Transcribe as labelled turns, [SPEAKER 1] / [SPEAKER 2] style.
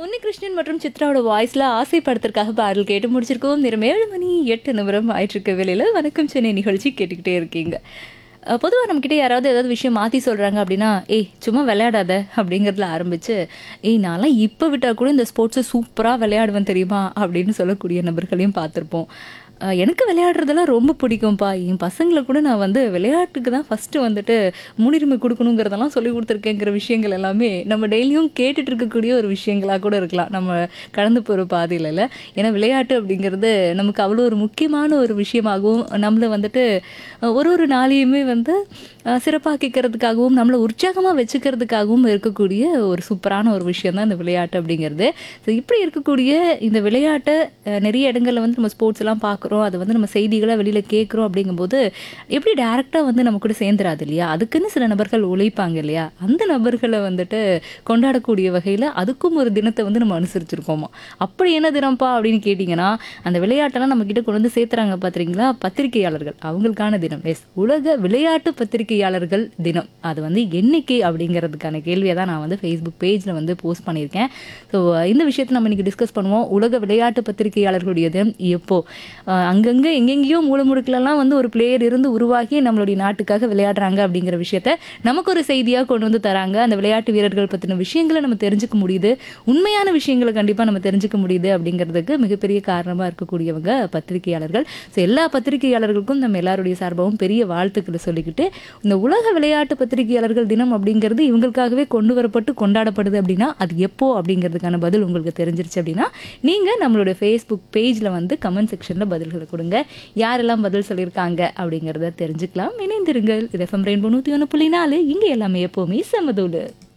[SPEAKER 1] உன்னிகிருஷ்ணன் மற்றும் சித்ராவோட வாய்ஸ்ல ஆசை படத்திற்காக பாடல் கேட்டு முடிச்சிருக்கோம் நேரம் ஏழு மணி எட்டு நிமிடம் ஆயிட்டு இருக்க வேலையில வணக்கம் சென்னை நிகழ்ச்சி கேட்டுக்கிட்டே இருக்கீங்க பொதுவாக நம்மக்கிட்ட யாராவது ஏதாவது விஷயம் மாற்றி சொல்கிறாங்க அப்படின்னா ஏய் சும்மா விளையாடாத அப்படிங்கிறதுல ஆரம்பித்து ஏய் நான்லாம் இப்போ விட்டால் கூட இந்த ஸ்போர்ட்ஸை சூப்பராக விளையாடுவேன் தெரியுமா அப்படின்னு சொல்லக்கூடிய நபர்களையும் பார்த்துருப்போம் அஹ் எனக்கு விளையாடுறதெல்லாம் ரொம்ப பிடிக்கும்ப்பா என் பசங்களை கூட நான் வந்து விளையாட்டுக்கு தான் ஃபஸ்ட்டு வந்துட்டு முன்னுரிமை கொடுக்கணுங்கிறதெல்லாம் சொல்லி கொடுத்துருக்கேங்கிற விஷயங்கள் எல்லாமே நம்ம டெய்லியும் கேட்டுட்டு இருக்கக்கூடிய ஒரு விஷயங்களாக கூட இருக்கலாம் நம்ம கடந்து போகிற பாதையில் இல்லை ஏன்னா விளையாட்டு அப்படிங்கிறது நமக்கு அவ்வளோ ஒரு முக்கியமான ஒரு விஷயமாகவும் நம்மளை வந்துட்டு அஹ், ஒரு ஒரு நாளையுமே வந்து அஹ், சிறப்பாக்கிக்கிறதுக்காகவும் நம்மளை உற்சாகமாக வச்சுக்கிறதுக்காகவும் இருக்கக்கூடிய ஒரு சூப்பரான ஒரு விஷயம் தான் இந்த விளையாட்டு அப்படிங்கிறது ஸோ இப்படி இருக்கக்கூடிய இந்த விளையாட்டை அஹ், நிறைய இடங்களில் வந்து நம்ம ஸ்போர்ட்ஸ் எல்லாம் பார்க்குறோம் அதை வந்து நம்ம செய்திகளை வெளியில் கேட்குறோம் அப்படிங்கும்போது எப்படி டேரெக்டாக வந்து நம்ம கூட சேர்ந்துராது இல்லையா அதுக்குன்னு சில நபர்கள் உழைப்பாங்க இல்லையா அந்த நபர்களை வந்துட்டு கொண்டாடக்கூடிய வகையில் அதுக்கும் ஒரு தினத்தை வந்து நம்ம அனுசரிச்சிருக்கோமா அப்படி என்ன தினம்ப்பா அப்படின்னு கேட்டிங்கன்னா அந்த விளையாட்டெல்லாம் நம்ம கிட்ட கொண்டு வந்து சேர்த்துறாங்க பார்த்துறீங்களா பத்திரிகையாளர்கள் அவங்களுக்கான தினம் எஸ் உலக விளையாட்டு பத்திரிகையாளர்கள் தினம் அது வந்து என்னைக்கு அப்படிங்கிறதுக்கான கேள்வியை தான் நான் வந்து ஃபேஸ்புக் பேஜில் வந்து போஸ்ட் பண்ணியிருக்கேன் ஸோ இந்த விஷயத்தை நம்ம இன்னைக்கு டிஸ்கஸ் பண்ணுவோம் உலக விளையாட்டு பத்திரிகையாளர்களுடைய தினம் எப்போ அஹ் அங்கங்கே எங்கெங்கேயோ மூலமுடுக்கிலலாம் வந்து ஒரு பிளேயர் இருந்து உருவாகி நம்மளுடைய நாட்டுக்காக விளையாடுறாங்க அப்படிங்கிற விஷயத்த நமக்கு ஒரு செய்தியாக கொண்டு வந்து தராங்க அந்த விளையாட்டு வீரர்கள் பற்றின விஷயங்களை நம்ம தெரிஞ்சுக்க முடியுது உண்மையான விஷயங்களை கண்டிப்பாக நம்ம தெரிஞ்சுக்க முடியுது அப்படிங்கிறதுக்கு மிகப்பெரிய காரணமாக இருக்கக்கூடியவங்க பத்திரிகையாளர்கள் ஸோ எல்லா பத்திரிகையாளர்களுக்கும் நம்ம எல்லாருடைய சார்பாகவும் பெரிய வாழ்த்துக்களை சொல்லிக்கிட்டு இந்த உலக விளையாட்டு பத்திரிகையாளர்கள் தினம் அப்படிங்கிறது இவங்களுக்காகவே கொண்டு வரப்பட்டு கொண்டாடப்படுது அப்படின்னா அது எப்போ அப்படிங்கிறதுக்கான பதில் உங்களுக்கு தெரிஞ்சிருச்சு அப்படின்னா நீங்கள் நம்மளோட ஃபேஸ்புக் பேஜில் வந்து கமெண்ட் செக்ஷனில் பதில்களை கொடுங்க யாரெல்லாம் பதில் சொல்லியிருக்காங்க அப்படிங்கிறத தெரிஞ்சுக்கலாம் இணைந்திருங்கள் இது எஃப்எம் ரெயின்போ நூற்றி ஒன்று புள்ளி நாலு இங்கே எல்லாமே எப்போவுமே சமதூடு